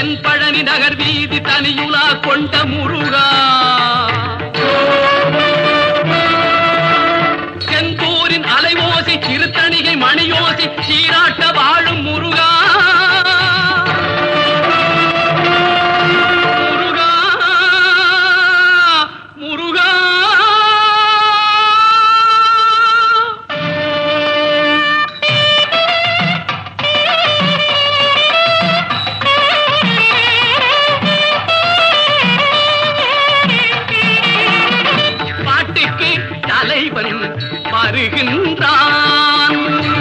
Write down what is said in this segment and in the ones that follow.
தென்பழனி நகர் வீதி தனியுலா கொண்ட முருகா செந்தூரின் அலைவோசை திருத்தணிகை மணியோசை சீராட்ட வாழும் முருகா முருகா முருகா பாட்டுக்கு தலைவன் வருகின்றான்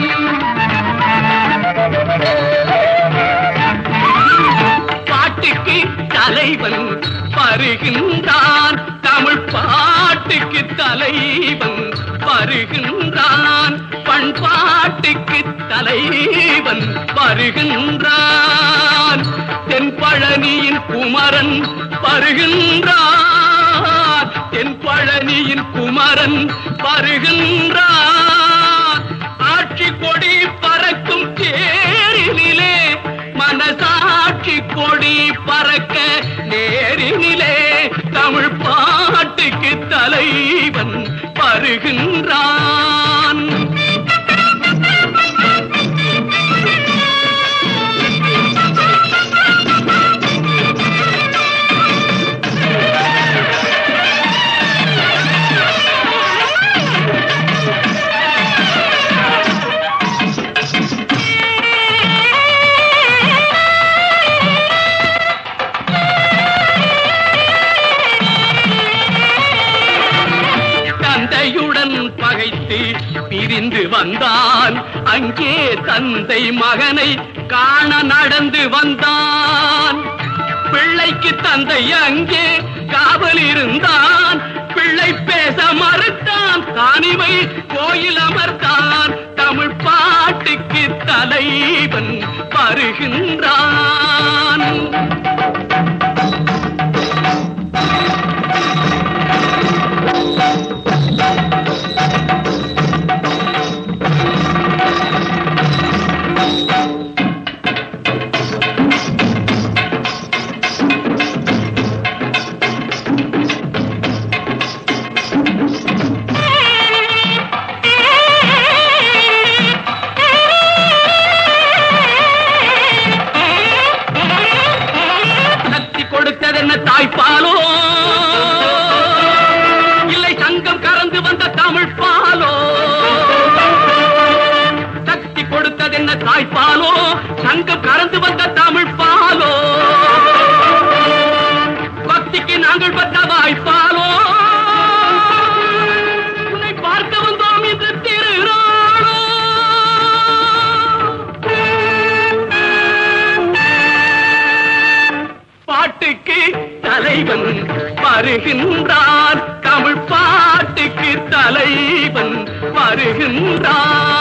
பாட்டுக்கு தலைவன் வருகின்றான் தமிழ் பாட்டுக்கு தலைவன் வருகின்றான் பண்பாட்டுக்கு தலைவன் வருகின்றான் தென்பழனியின் குமரன் வருகின்றான் தென்பழனியின் குமரன் வருகின்றான் ஆட்சி கொடி பறக்கும் தேரினிலே மனசாட்சி கொடி பறக்க நேரினிலே தமிழ் பாட்டுக்கு தலைவன் வருகின்றான் தந்தையுடன் பகைத்து பிரிந்து வந்தான் அங்கே தந்தை மகனை காண நடந்து வந்தான் பிள்ளைக்கு தந்தை அங்கே காவல் இருந்தான் பிள்ளை பேச மறுத்தான் தானிமை கோயில் அமர்த்தான் தமிழ் பாட்டுக்கு தலைவன் வருகின்றான் சக்தி கொடுத்ததென்ன தாய்ப்பாலோ இல்லை சங்கம் கறந்து வந்த தமிழ் பாலோ சக்தி கொடுத்ததென்ன தாய்ப்பாலோ சங்கம் கறந்து வந்த தமிழ் பாலோ பக்திக்கு நாங்கள் பெற்ற வாய்ப்பாலோ உன்னை பார்க்க வந்தோம் என்று திருநாளோ பாட்டுக்கு தலைவன் வருகின்றான் தமிழ் பாட்டுக்கு தலைவன் வருகின்றான்